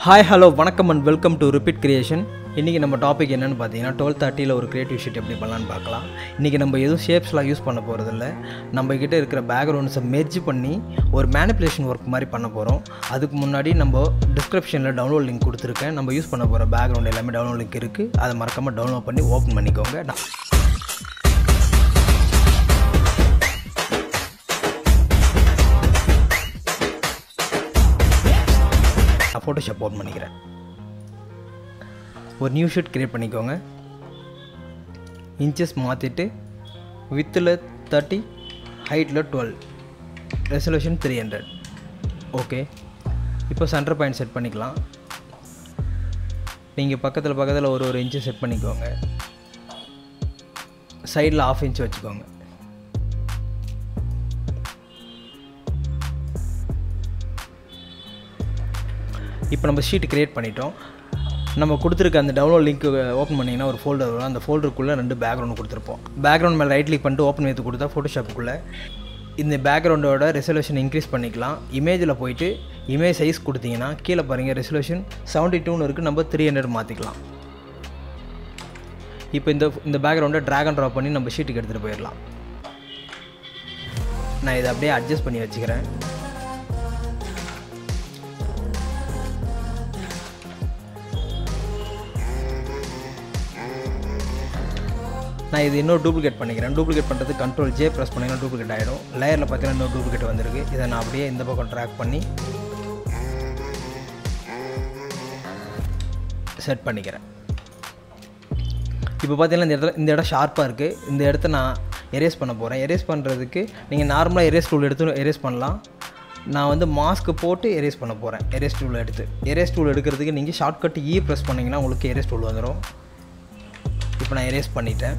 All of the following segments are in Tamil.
ஹாய் ஹலோ வணக்கம் and welcome to repeat creation இன்றைக்கி நம்ம டாபிக் என்னென்னு பார்த்தீங்கன்னா டுவெல் தேர்ட்டியில் ஒரு கிரியேட்டிவ் ஷீட் எப்படி பண்ணலான்னு பார்க்கலாம் இன்றைக்கி நம்ம எதுவும் ஷேப்ஸ்லாம் யூஸ் பண்ண போகிறதில்ல நம்ம கிட்ட இருக்கிற பேக்ரவுண்ட்ஸை மெர்ஜ் பண்ணி ஒரு மேனிப்புலேஷன் ஒர்க் மாதிரி பண்ண போகிறோம் அதுக்கு முன்னாடி நம்ம டிஸ்கிரிப்ஷனில் டவுன்லோட் லிங்க் கொடுத்துருக்கேன் நம்ம யூஸ் பண்ண போகிற பேக்ரவுண்ட் எல்லாமே டவுன்லோட் லிங்க் இருக்குது அதை மறக்காமல் டவுன்லோட் பண்ணி ஓப்பன் பண்ணிக்கோங்க நான் நான் ஃபோட்டோஷாப் ஓப்பன் பண்ணிக்கிறேன் ஒரு நியூ ஷீட் க்ரியேட் பண்ணிக்கோங்க இன்ச்சஸ் மாற்றிட்டு வித்தில் தேர்ட்டி ஹைட்டில் twelve resolution three hundred okay இப்போ சென்டர் பாயிண்ட் செட் பண்ணிக்கலாம் நீங்கள் பக்கத்தில் பக்கத்தில் ஒரு ஒரு இன்ச்சு செட் பண்ணிக்கோங்க சைடில் ஆஃப் இன்ச் வச்சுக்கோங்க இப்போ நம்ம ஷீட் க்ரியேட் பண்ணிட்டோம் நம்ம கொடுத்துருக்க அந்த டவுன்லோட் லிங்க் ஓப்பன் பண்ணிங்கன்னா ஒரு ஃபோல்டர் வரும் அந்த ஃபோல்டருக்குள்ளே ரெண்டு பேக்ரவுண்ட் கொடுத்துருப்போம் பேக்ரவுண்ட் மேலே ரைட் கிளிக் பண்ணிட்டு ஓப்பன் எடுத்து கொடுத்தா ஃபோட்டோஷாப்புக்குள்ளே இந்த பேக்ரவுண்டோட ரெசல்யூஷன் இன்க்ரீஸ் பண்ணிக்கலாம் இமேஜில் போயிட்டு இமேஜ் சைஸ் கொடுத்தீங்கன்னா கீழே பாருங்கள் ரெசல்யூஷன் செவன்ட்டி டூன்னு இருக்குது நம்ம த்ரீ ஹண்ட்ரட் மாற்றிக்கலாம் இப்போ இந்த இந்த பேக்ரவுண்டை ட்ராக் அண்ட் ட்ராப் பண்ணி நம்ம ஷீட்டுக்கு எடுத்துகிட்டு போயிடலாம் நான் இதை அப்படியே அட்ஜஸ்ட் பண்ணி வச்சுக்கிறேன் நான் இது இன்னொரு டூப்ளிகேட் பண்ணிக்கிறேன் டூப்ளிகேட் பண்ணுறது கண்ட்ரோல் ஜே ப்ரெஸ் பண்ணிங்கன்னா டூப்ளிகேட் ஆகிடும் லேயரில் பார்த்தீங்கன்னா இன்னொரு டூப்ளிகேட் வந்திருக்கு இதை நான் அப்படியே இந்த பக்கம் ட்ராக் பண்ணி செட் பண்ணிக்கிறேன் இப்போ பார்த்தீங்கன்னா இந்த இடத்துல இந்த இடம் ஷார்ப்பாக இருக்குது இந்த இடத்த நான் எரேஸ் பண்ண போகிறேன் எரேஸ் பண்ணுறதுக்கு நீங்கள் நார்மலாக எரேஸ் டூல் எடுத்து எரேஸ் பண்ணலாம் நான் வந்து மாஸ்க்கு போட்டு எரேஸ் பண்ண போகிறேன் எரேஸ் டூல் எடுத்து எரேஸ் டூல் எடுக்கிறதுக்கு நீங்கள் ஷார்ட்கட் இ ப்ரெஸ் பண்ணிங்கன்னா உங்களுக்கு எரேஸ் டூல் வந்துடும் இப்போ நான் எரேஸ் பண்ணிட்டேன்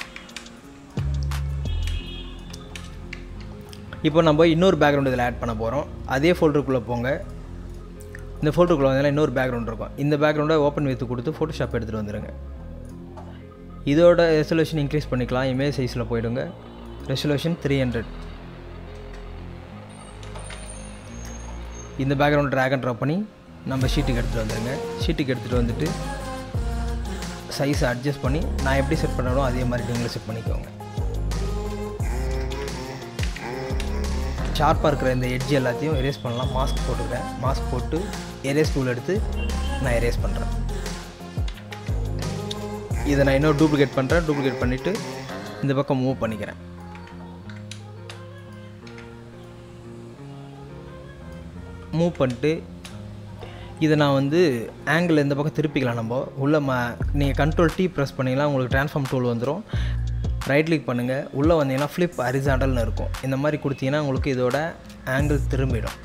இப்போ நம்ம இன்னொரு பேக்ரவுண்ட் இதில் ஆட் பண்ண போகிறோம் அதே ஃபோல்டருக்குள்ளே போங்க இந்த ஃபோல்டருக்குள்ளே வந்தாலும் இன்னொரு பேக்ரவுண்ட் இருக்கும் இந்த பேக்ரவுண்டை ஓப்பன் வித்து கொடுத்து ஃபோட்டோஷாப் எடுத்துகிட்டு வந்துடுங்க இதோட ரெசல்யூஷன் இன்க்ரீஸ் பண்ணிக்கலாம் இமேஜ் சைஸில் போயிடுங்க ரெசல்யூஷன் த்ரீ ஹண்ட்ரட் இந்த பேக்ரவுண்ட் ட்ராக் அண்ட் ட்ராப் பண்ணி நம்ம ஷீட்டுக்கு எடுத்துகிட்டு வந்துடுங்க ஷீட்டுக்கு எடுத்துகிட்டு வந்துட்டு சைஸை அட்ஜஸ்ட் பண்ணி நான் எப்படி செட் பண்ணனோ அதே மாதிரி நீங்களும் செட் பண்ணிக்கோங்க ஷார்ப்பாக இருக்கிற இந்த எட்ஜ் எல்லாத்தையும் எரேஸ் பண்ணலாம் மாஸ்க் போட்டுக்கிறேன் மாஸ்க் போட்டு எரேஸ் டூல் எடுத்து நான் எரேஸ் பண்ணுறேன் இதை நான் இன்னொரு டூப்ளிகேட் பண்ணுறேன் டூப்ளிகேட் பண்ணிவிட்டு இந்த பக்கம் மூவ் பண்ணிக்கிறேன் மூவ் பண்ணிட்டு இதை நான் வந்து ஆங்கிள் இந்த பக்கம் திருப்பிக்கலாம் நம்ம உள்ள ம நீங்கள் கண்ட்ரோல் டீ ப்ரெஸ் பண்ணிங்கன்னா உங்களுக்கு ட்ரான்ஸ்ஃபார்ம் டூல் வந்துடும் ரைட் கிளிக் பண்ணுங்கள் உள்ளே வந்தீங்கன்னா ஃப்ளிப் ஹரிசாண்டல்னு இருக்கும் இந்த மாதிரி கொடுத்தீங்கன்னா உங்களுக்கு இதோட ஆங்கிள் திரும்பிடும்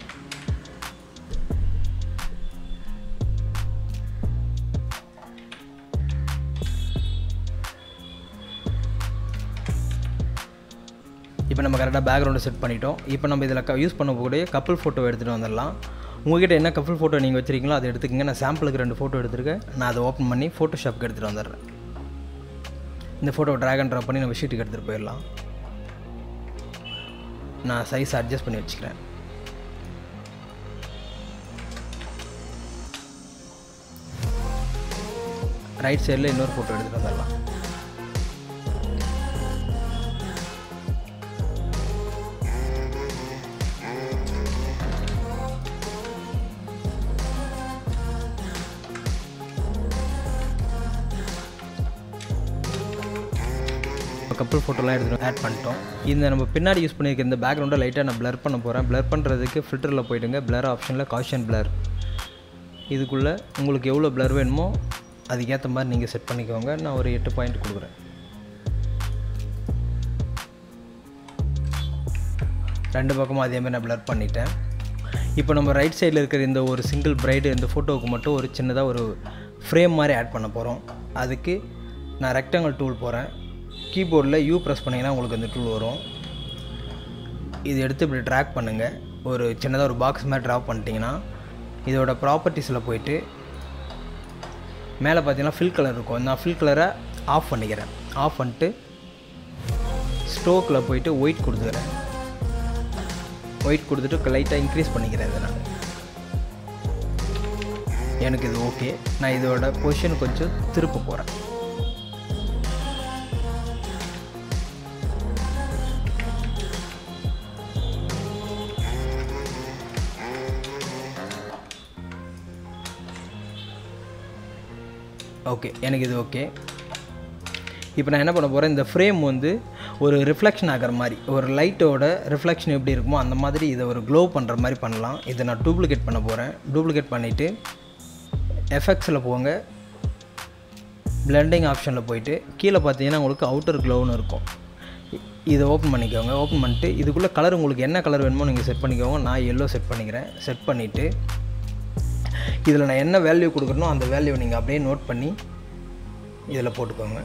இப்போ நம்ம கரெக்டாக பேக்ரவுண்டை செட் பண்ணிட்டோம் இப்போ நம்ம இதில் யூஸ் பண்ணக்கூடிய கப்பல் ஃபோட்டோ எடுத்துகிட்டு வந்துடலாம் உங்கள்கிட்ட என்ன கப்பல் ஃபோட்டோ நீங்கள் வச்சுருக்கீங்களோ அதை எடுத்துக்கங்க நான் சாம்பிளுக்கு ரெண்டு ஃபோட்டோ எடுத்துருக்கேன் நான் அதை ஓப்பன் பண்ணி ஃபோட்டோஷாப்க்கு எடுத்துகிட்டு வந்துடுறேன் இந்த ஃபோட்டோ ட்ராக் அண்ட் ட்ராப் பண்ணி நம்ம ஷீட்டுக்கு எடுத்துகிட்டு போயிடலாம் நான் சைஸ் அட்ஜஸ்ட் பண்ணி வச்சுக்கிறேன் ரைட் சைடில் இன்னொரு ஃபோட்டோ எடுத்துகிட்டு வந்துடலாம் கப்பல் ஃபோட்டோலாம் எடுத்துகிட்டு ஆட் பண்ணிட்டோம் இந்த நம்ம பின்னாடி யூஸ் பண்ணியிருக்க இந்த பேக்ரவுண்டை லைட்டாக நான் ப்ளர் பண்ண போகிறேன் ப்ளர் பண்ணுறதுக்கு ஃபில்டரில் போயிடுங்க ப்ளர் ஆப்ஷனில் காஷன் ப்ளர் இதுக்குள்ளே உங்களுக்கு எவ்வளோ ப்ளர் வேணுமோ அதுக்கேற்ற மாதிரி நீங்கள் செட் பண்ணிக்கோங்க நான் ஒரு எட்டு பாயிண்ட் கொடுக்குறேன் ரெண்டு பக்கமும் அதேமாதிரி நான் ப்ளர் பண்ணிட்டேன் இப்போ நம்ம ரைட் சைடில் இருக்கிற இந்த ஒரு சிங்கிள் பிரைடு இந்த ஃபோட்டோவுக்கு மட்டும் ஒரு சின்னதாக ஒரு ஃப்ரேம் மாதிரி ஆட் பண்ண போகிறோம் அதுக்கு நான் ரெக்டாங்கிள் டூல் போகிறேன் கீபோர்டில் யூ ப்ரெஸ் பண்ணிங்கன்னா உங்களுக்கு அந்த டூல் வரும் இது எடுத்து இப்படி ட்ராக் பண்ணுங்கள் ஒரு சின்னதாக ஒரு பாக்ஸ் மாதிரி ட்ராப் பண்ணிட்டீங்கன்னா இதோட ப்ராப்பர்ட்டிஸில் போயிட்டு மேலே பார்த்தீங்கன்னா ஃபில் கலர் இருக்கும் நான் ஃபில் கலரை ஆஃப் பண்ணிக்கிறேன் ஆஃப் பண்ணிட்டு ஸ்டோக்கில் போயிட்டு ஒயிட் கொடுத்துக்கிறேன் ஒயிட் கொடுத்துட்டு லைட்டாக இன்க்ரீஸ் பண்ணிக்கிறேன் இதை நான் எனக்கு இது ஓகே நான் இதோட பொசிஷன் கொஞ்சம் திருப்ப போகிறேன் ஓகே எனக்கு இது ஓகே இப்போ நான் என்ன பண்ண போகிறேன் இந்த ஃப்ரேம் வந்து ஒரு ரிஃப்ளெக்ஷன் ஆகிற மாதிரி ஒரு லைட்டோட ரிஃப்ளெக்ஷன் எப்படி இருக்குமோ அந்த மாதிரி இதை ஒரு க்ளோ பண்ணுற மாதிரி பண்ணலாம் இதை நான் டூப்ளிகேட் பண்ண போகிறேன் டூப்ளிகேட் பண்ணிவிட்டு எஃபெக்ட்ஸில் போங்க பிளெண்டிங் ஆப்ஷனில் போயிட்டு கீழே பார்த்தீங்கன்னா உங்களுக்கு அவுட்டர் க்ளோன்னு இருக்கும் இ- இதை ஓப்பன் பண்ணிக்கோங்க ஓப்பன் பண்ணிட்டு இதுக்குள்ளே கலர் உங்களுக்கு என்ன கலர் வேணுமோ நீங்கள் செட் பண்ணிக்கோங்க நான் எல்லோ செட் பண்ணிக்கிறேன் செட் பண்ணிவிட்டு இதில் நான் என்ன வேல்யூ கொடுக்குறனோ அந்த வேல்யூவை நீங்கள் அப்படியே நோட் பண்ணி இதில் போட்டுக்கோங்க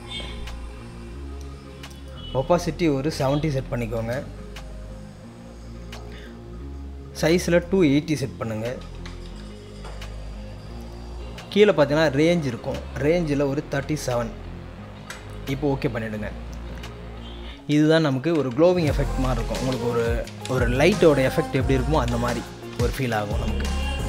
ஒப்பாசிட்டி ஒரு 70 செட் பண்ணிக்கோங்க சைஸில் டூ எயிட்டி செட் பண்ணுங்கள் கீழே பார்த்தீங்கன்னா ரேஞ்ச் இருக்கும் ரேஞ்சில் ஒரு தேர்ட்டி செவன் இப்போ ஓகே பண்ணிவிடுங்க இதுதான் நமக்கு ஒரு க்ளோவிங் எஃபெக்ட் மாதிரி இருக்கும் உங்களுக்கு ஒரு ஒரு லைட்டோட எஃபெக்ட் எப்படி இருக்குமோ அந்த மாதிரி ஒரு ஃபீல் ஆகும் நமக்கு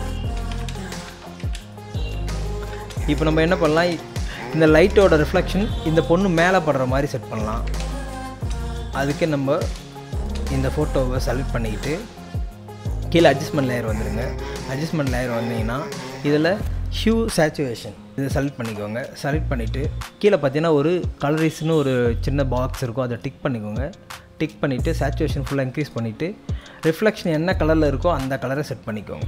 இப்போ நம்ம என்ன பண்ணலாம் இந்த லைட்டோட ரிஃப்ளெக்ஷன் இந்த பொண்ணு மேலே படுற மாதிரி செட் பண்ணலாம் அதுக்கு நம்ம இந்த ஃபோட்டோவை செலக்ட் பண்ணிக்கிட்டு கீழே அட்ஜஸ்ட்மெண்ட் லேயர் வந்துடுங்க அட்ஜஸ்ட்மெண்ட் லேயர் வந்தீங்கன்னா இதில் ஹியூ சேச்சுவேஷன் இதை செலக்ட் பண்ணிக்கோங்க செலக்ட் பண்ணிவிட்டு கீழே பார்த்தீங்கன்னா ஒரு கலரிஸ்னு ஒரு சின்ன பாக்ஸ் இருக்கும் அதை டிக் பண்ணிக்கோங்க டிக் பண்ணிவிட்டு சேச்சுவேஷன் ஃபுல்லாக இன்க்ரீஸ் பண்ணிவிட்டு ரிஃப்ளெக்ஷன் என்ன கலரில் இருக்கோ அந்த கலரை செட் பண்ணிக்கோங்க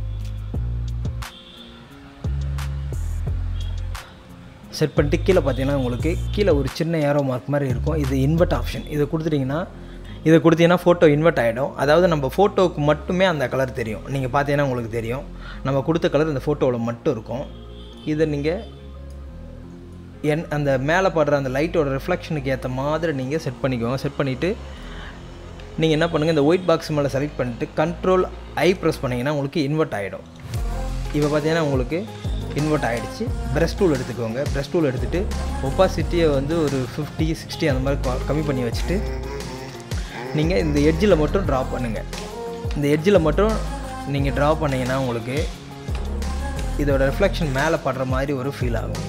செட் பண்ணிட்டு கீழே பார்த்தீங்கன்னா உங்களுக்கு கீழே ஒரு சின்ன ஏரோ மார்க் மாதிரி இருக்கும் இது இன்வெர்ட் ஆப்ஷன் இதை கொடுத்துட்டிங்கன்னா இதை கொடுத்தீங்கன்னா ஃபோட்டோ இன்வெர்ட் ஆகிடும் அதாவது நம்ம ஃபோட்டோவுக்கு மட்டுமே அந்த கலர் தெரியும் நீங்கள் பார்த்தீங்கன்னா உங்களுக்கு தெரியும் நம்ம கொடுத்த கலர் இந்த ஃபோட்டோவில் மட்டும் இருக்கும் இதை நீங்கள் என் அந்த மேலே படுற அந்த லைட்டோட ரிஃப்ளெக்ஷனுக்கு ஏற்ற மாதிரி நீங்கள் செட் பண்ணிக்கோங்க செட் பண்ணிவிட்டு நீங்கள் என்ன பண்ணுங்கள் இந்த ஒயிட் பாக்ஸ் மேலே செலக்ட் பண்ணிட்டு கண்ட்ரோல் ஐ ப்ரெஸ் பண்ணிங்கன்னா உங்களுக்கு இன்வெர்ட் ஆகிடும் இப்போ பார்த்தீங்கன்னா உங்களுக்கு இன்வெர்ட் ஆகிடுச்சு ப்ரெஷ் டூல் எடுத்துக்கோங்க ப்ரெஷ் டூல் எடுத்துகிட்டு ஒப்பாசிட்டியை வந்து ஒரு ஃபிஃப்டி சிக்ஸ்டி அந்த மாதிரி க- கம்மி பண்ணி வச்சுட்டு நீங்கள் இந்த எட்ஜில் மட்டும் ட்ரா பண்ணுங்கள் இந்த எட்ஜில் மட்டும் நீங்கள் ட்ரா பண்ணீங்கன்னா உங்களுக்கு இதோட ரிஃப்ளெக்ஷன் மேலே படுற மாதிரி ஒரு ஃபீல் ஆகும்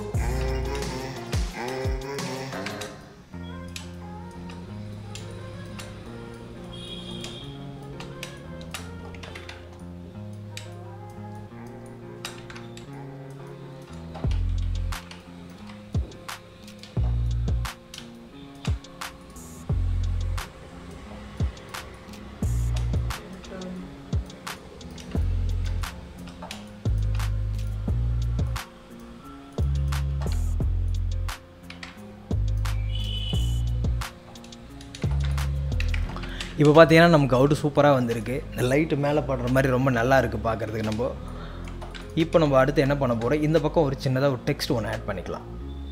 இப்போ பார்த்தீங்கன்னா நமக்கு அவுட்டு சூப்பராக வந்திருக்கு இந்த லைட்டு மேலே படுற மாதிரி ரொம்ப நல்லா இருக்குது பார்க்குறதுக்கு நம்ம இப்போ நம்ம அடுத்து என்ன பண்ண போகிறோம் இந்த பக்கம் ஒரு சின்னதாக ஒரு டெக்ஸ்ட் ஒன்று ஆட் பண்ணிக்கலாம்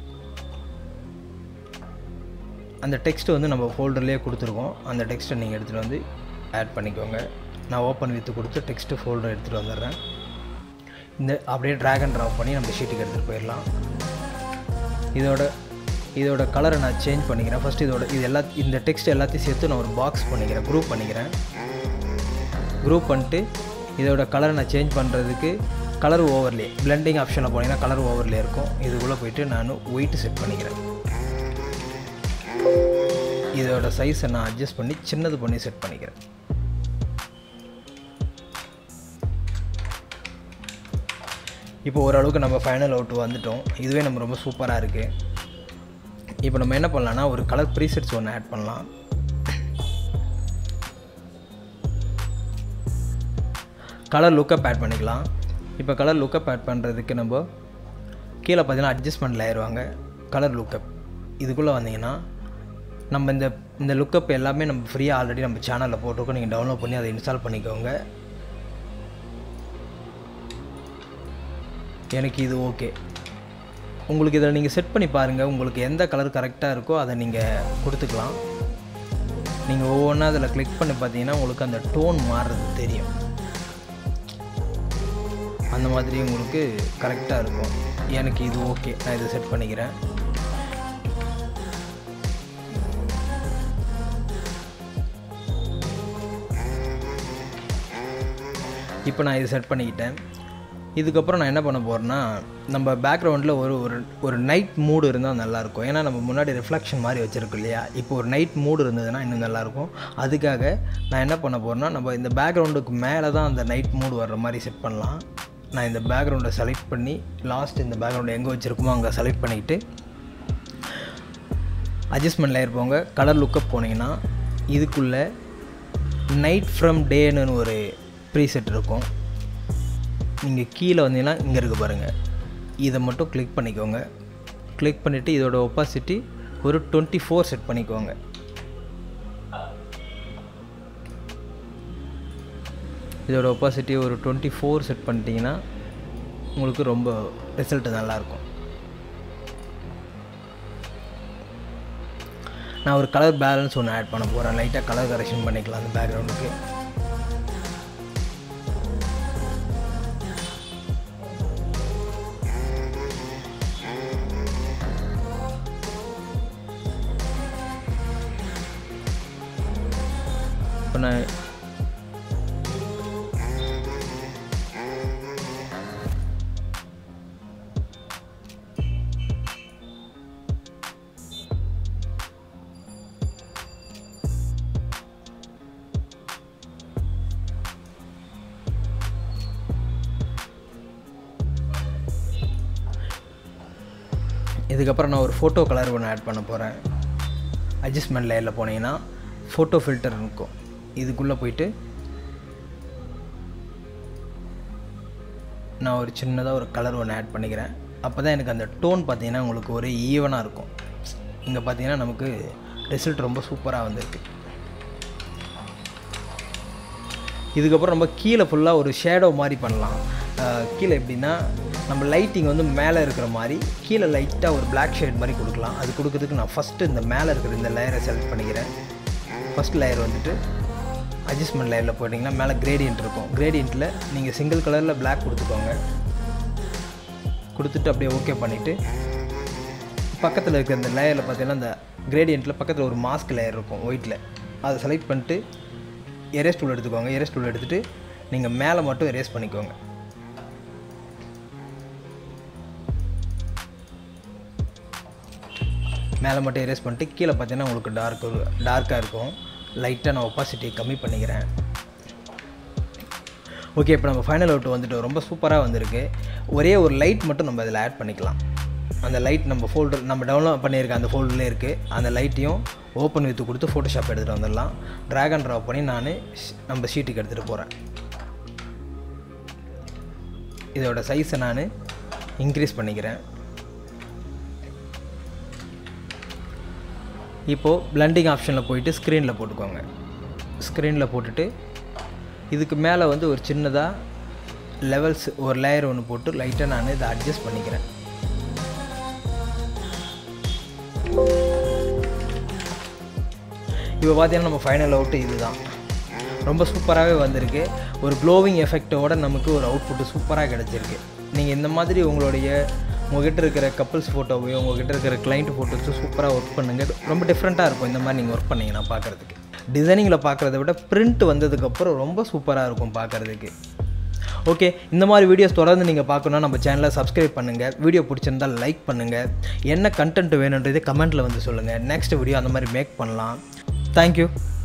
அந்த டெக்ஸ்ட் வந்து நம்ம ஃபோல்டர்லேயே கொடுத்துருக்கோம் அந்த டெக்ஸ்ட்டை நீங்கள் எடுத்துகிட்டு வந்து ஆட் பண்ணிக்கோங்க நான் ஓப்பன் வித்து கொடுத்து டெக்ஸ்ட்டு ஃபோல்டர் எடுத்துகிட்டு வந்துடுறேன் இந்த அப்படியே ட்ராக் அண்ட் ட்ராப் பண்ணி நம்ம ஷீட்டுக்கு எடுத்துகிட்டு போயிடலாம் இதோட இதோட கலரை நான் சேஞ்ச் பண்ணிக்கிறேன் ஃபஸ்ட் இதோட இது எல்லா இந்த டெக்ஸ்ட் எல்லாத்தையும் சேர்த்து நான் ஒரு பாக்ஸ் பண்ணிக்கிறேன் குரூப் பண்ணிக்கிறேன் குரூப் பண்ணிட்டு இதோட கலரை நான் சேஞ்ச் பண்ணுறதுக்கு கலர் ஓவர்லே பிளெண்டிங் ஆப்ஷனில் போனீங்கன்னா கலர் ஓவர்லே இருக்கும் இதுக்குள்ளே போயிட்டு நான் ஒயிட் செட் பண்ணிக்கிறேன் இதோட சைஸை நான் அட்ஜஸ்ட் பண்ணி சின்னது பண்ணி செட் பண்ணிக்கிறேன் இப்போ ஓரளவுக்கு நம்ம ஃபைனல் அவுட் வந்துட்டோம் இதுவே நம்ம ரொம்ப சூப்பராக இருக்குது இப்போ நம்ம என்ன பண்ணலாம்னா ஒரு கலர் ப்ரீசெட்ஸ் ஒன்று ஆட் பண்ணலாம் கலர் லுக்கப் ஆட் பண்ணிக்கலாம் இப்போ கலர் லுக்கப் ஆட் பண்ணுறதுக்கு நம்ம கீழே பார்த்தீங்கன்னா அட்ஜஸ்ட்மெண்ட் லேயர் வாங்க கலர் லுக்கப் இதுக்குள்ளே வந்தீங்கன்னா நம்ம இந்த இந்த லுக்கப் எல்லாமே நம்ம ஃப்ரீயாக ஆல்ரெடி நம்ம சேனலில் போட்டிருக்கோம் நீங்கள் டவுன்லோட் பண்ணி அதை இன்ஸ்டால் பண்ணிக்கோங்க எனக்கு இது ஓகே உங்களுக்கு இதில் நீங்கள் செட் பண்ணி பாருங்கள் உங்களுக்கு எந்த கலர் கரெக்டாக இருக்கோ அதை நீங்கள் கொடுத்துக்கலாம் நீங்கள் ஒவ்வொன்றா அதில் கிளிக் பண்ணி பார்த்தீங்கன்னா உங்களுக்கு அந்த டோன் மாறுறது தெரியும் அந்த மாதிரி உங்களுக்கு கரெக்டாக இருக்கும் எனக்கு இது ஓகே நான் இதை செட் பண்ணிக்கிறேன் இப்போ நான் இதை செட் பண்ணிக்கிட்டேன் இதுக்கப்புறம் நான் என்ன பண்ண போகிறேன்னா நம்ம பேக்ரவுண்டில் ஒரு ஒரு ஒரு நைட் மூடு இருந்தால் நல்லாயிருக்கும் ஏன்னா நம்ம முன்னாடி ரிஃப்ளெக்ஷன் மாதிரி வச்சுருக்கோம் இல்லையா இப்போ ஒரு நைட் மூடு இருந்ததுன்னா இன்னும் நல்லாயிருக்கும் அதுக்காக நான் என்ன பண்ண போகிறேன்னா நம்ம இந்த பேக்ரவுண்டுக்கு மேலே தான் அந்த நைட் மூடு வர்ற மாதிரி செட் பண்ணலாம் நான் இந்த பேக்ரவுண்டை செலக்ட் பண்ணி லாஸ்ட் இந்த பேக்ரவுண்டை எங்கே வச்சுருக்கோமோ அங்கே செலக்ட் பண்ணிக்கிட்டு அட்ஜஸ்ட்மெண்ட் லேயர் போங்க கலர் லுக்கப் போனீங்கன்னா இதுக்குள்ளே நைட் ஃப்ரம் டேன்னு ஒரு ப்ரீசெட் இருக்கும் நீங்கள் கீழே வந்தீங்கன்னா இங்கே இருக்க பாருங்கள் இதை மட்டும் கிளிக் பண்ணிக்கோங்க கிளிக் பண்ணிவிட்டு இதோட ஒப்பாசிட்டி ஒரு டுவெண்ட்டி ஃபோர் செட் பண்ணிக்கோங்க இதோட ஒப்பாசிட்டி ஒரு டுவெண்ட்டி ஃபோர் செட் பண்ணிட்டீங்கன்னா உங்களுக்கு ரொம்ப ரிசல்ட் நல்லாயிருக்கும் நான் ஒரு கலர் பேலன்ஸ் ஒன்று ஆட் பண்ண போகிறேன் லைட்டாக கலர் கரெக்ஷன் பண்ணிக்கலாம் அந்த பேக்ரவுண்டுக்கு இப்போ நான் இதுக்கப்புறம் நான் ஒரு ஃபோட்டோ கலர் ஒன்று ஆட் பண்ண போகிறேன் அட்ஜஸ்ட்மெண்ட் லேயரில் போனீங்கன்னா ஃபோட்டோ ஃபில்டர் இருக்கும் இதுக்குள்ளே போயிட்டு நான் ஒரு சின்னதாக ஒரு கலர் ஒன்று ஆட் பண்ணிக்கிறேன் அப்போ தான் எனக்கு அந்த டோன் பார்த்தீங்கன்னா உங்களுக்கு ஒரு ஈவனாக இருக்கும் இங்கே பார்த்தீங்கன்னா நமக்கு ரிசல்ட் ரொம்ப சூப்பராக வந்திருக்கு இதுக்கப்புறம் நம்ம கீழே ஃபுல்லாக ஒரு ஷேடோ மாதிரி பண்ணலாம் அஹ் கீழே எப்படின்னா நம்ம லைட்டிங் வந்து மேலே இருக்கிற மாதிரி கீழே லைட்டாக ஒரு Black ஷேட் மாதிரி கொடுக்கலாம் அது கொடுக்கறதுக்கு நான் ஃபஸ்ட்டு இந்த மேலே இருக்கிற இந்த லேயரை செலக்ட் பண்ணிக்கிறேன் ஃபஸ்ட் லேயர் வந்துட்டு அட்ஜஸ்ட்மெண்ட் லேயரில் போயிட்டிங்கன்னா மேலே கிரேடியன்ட் இருக்கும் கிரேடியண்ட்டில் நீங்கள் சிங்கிள் கலரில் Black கொடுத்துக்கோங்க கொடுத்துட்டு அப்படியே ஓகே பண்ணிவிட்டு பக்கத்தில் இருக்கிற இந்த லேயரில் பார்த்தீங்கன்னா இந்த கிரேடியண்ட்டில் பக்கத்தில் ஒரு மாஸ்க் லேயர் இருக்கும் ஒயிட்டில் அதை செலக்ட் பண்ணிட்டு எரேஸ் டூல் எடுத்துக்கோங்க எரேஸ் டூல் எடுத்துகிட்டு நீங்கள் மேலே மட்டும் எரேஸ் பண்ணிக்கோங்க மேலே மட்டும் எரேஸ் பண்ணிட்டு கீழே பார்த்தீங்கன்னா உங்களுக்கு டார்க் டார்க்காக இருக்கும் லைட்டாக நான் ஒப்பாசிட்டியை கம்மி பண்ணிக்கிறேன் ஓகே இப்போ நம்ம ஃபைனல் அவுட் வந்துட்டு ரொம்ப சூப்பராக வந்திருக்கு ஒரே ஒரு லைட் மட்டும் நம்ம அதில் ஆட் பண்ணிக்கலாம் அந்த லைட் நம்ம ஃபோல்டர் நம்ம டவுன்லோட் பண்ணியிருக்க அந்த ஃபோல்டர்லேயே இருக்குது அந்த லைட்டையும் ஓப்பன் வித்து கொடுத்து ஃபோட்டோஷாப் எடுத்துகிட்டு வந்துடலாம் ட்ராக் அண்ட் ட்ராப் பண்ணி நான் நம்ம ஷீட்டுக்கு எடுத்துகிட்டு போகிறேன் இதோட சைஸை நான் இன்க்ரீஸ் பண்ணிக்கிறேன் இப்போது பிளண்டிங் ஆப்ஷனில் போயிட்டு ஸ்க்ரீனில் போட்டுக்கோங்க ஸ்க்ரீனில் போட்டுட்டு இதுக்கு மேலே வந்து ஒரு சின்னதாக லெவல்ஸ் ஒரு லேயர் ஒன்று போட்டு லைட்டாக நான் இதை அட்ஜஸ்ட் பண்ணிக்கிறேன் இப்போ பார்த்தீங்கன்னா நம்ம ஃபைனல் அவுட்டு இதுதான் ரொம்ப சூப்பராகவே வந்திருக்கு ஒரு க்ளோவிங் எஃபெக்டோட நமக்கு ஒரு அவுட்புட்டு சூப்பராக கிடச்சிருக்கு நீங்கள் இந்த மாதிரி உங்களுடைய உங்ககிட்ட இருக்கிற கப்புள்ஸ் ஃபோட்டோவையோ உங்ககிட்ட இருக்கிற கிளைண்ட் ஃபோட்டோஸும் சூப்பராக ஒர்க் பண்ணுங்கள் ரொம்ப டிஃப்ரெண்ட்டாக இருக்கும் இந்த மாதிரி நீங்கள் ஒர்க் பண்ணிங்கன்னா பார்க்குறதுக்கு டிசைனிங்கில் பார்க்குறத விட பிரிண்ட் வந்ததுக்கப்புறம் ரொம்ப சூப்பராக இருக்கும் பார்க்குறதுக்கு ஓகே இந்த மாதிரி வீடியோஸ் தொடர்ந்து நீங்கள் பார்க்கணுன்னா நம்ம சேனலை சப்ஸ்கிரைப் பண்ணுங்கள் வீடியோ பிடிச்சிருந்தால் லைக் பண்ணுங்கள் என்ன கண்டென்ட் வேணுன்றதை கமெண்ட்டில் வந்து சொல்லுங்கள் நெக்ஸ்ட் வீடியோ அந்த மாதிரி மேக் பண்ணலாம் தேங்க்யூ